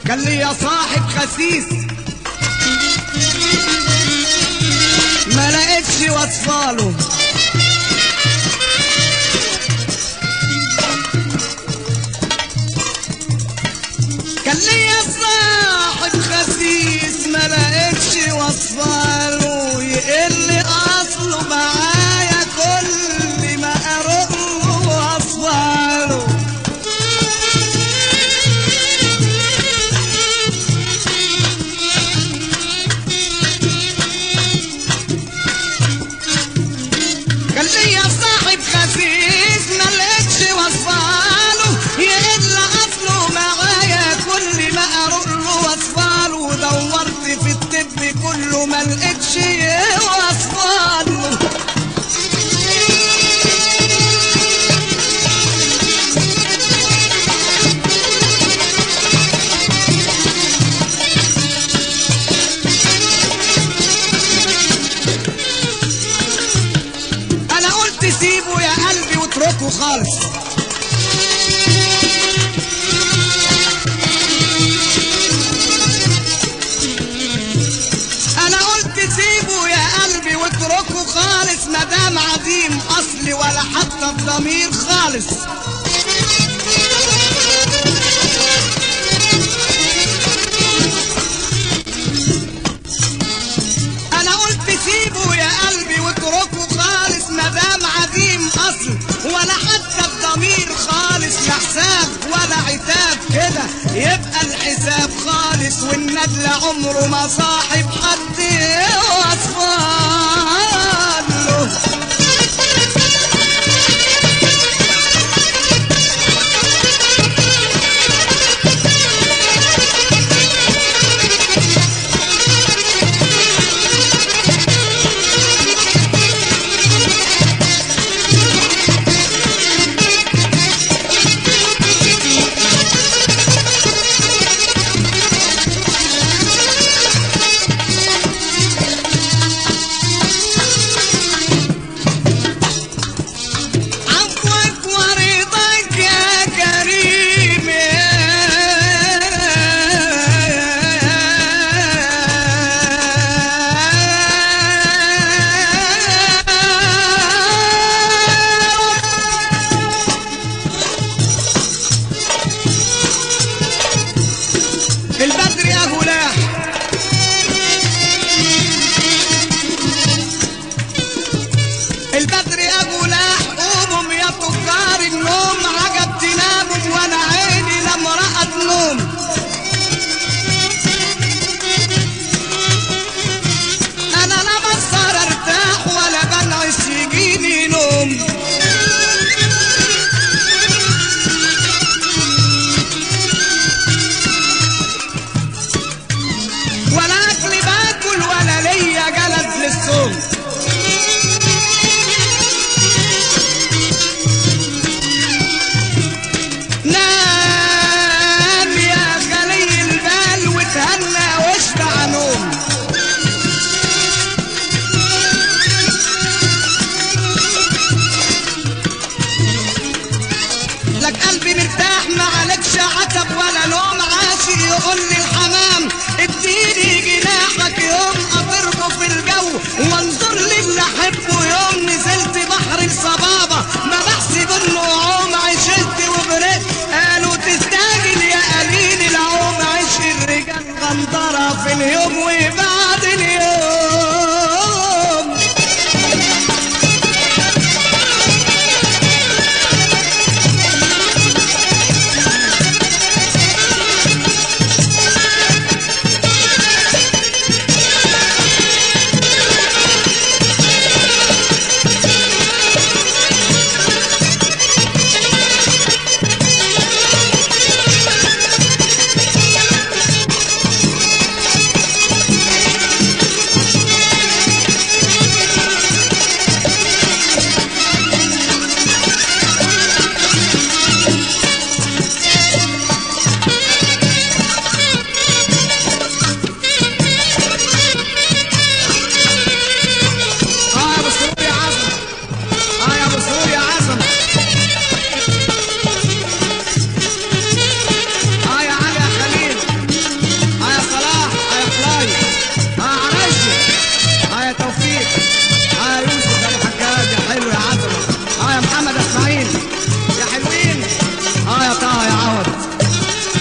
قال لي يا صاحب خسيس ما لقيتش وصفاله قال لي يا صاحب خسيس ما لقيتش وصفاله يقل اصله معايا كل ما اروح له وصفاله قال لي يا صاحب خسيس ما لقيتش وصفاله يقل اصله معايا كل ما اروح له وصفاله دورت في الطب كله ما لقيتش وصفاله انا قلت سيبه يا قلبي واتركه خالص انا قلت سيبه يا قلبي واتركه خالص مدام عديم اصلي ولا حتى الضمير خالص انا قلت سيبه يا قلبي واتركه خالص مدام عديم اصل ولا حتى الضمير خالص لا حساب ولا عتاب كده يبقى الحساب خالص والندل عمره ما صاحب حد وصفاله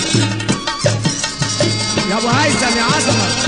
يا ابو هيثم يا عظمه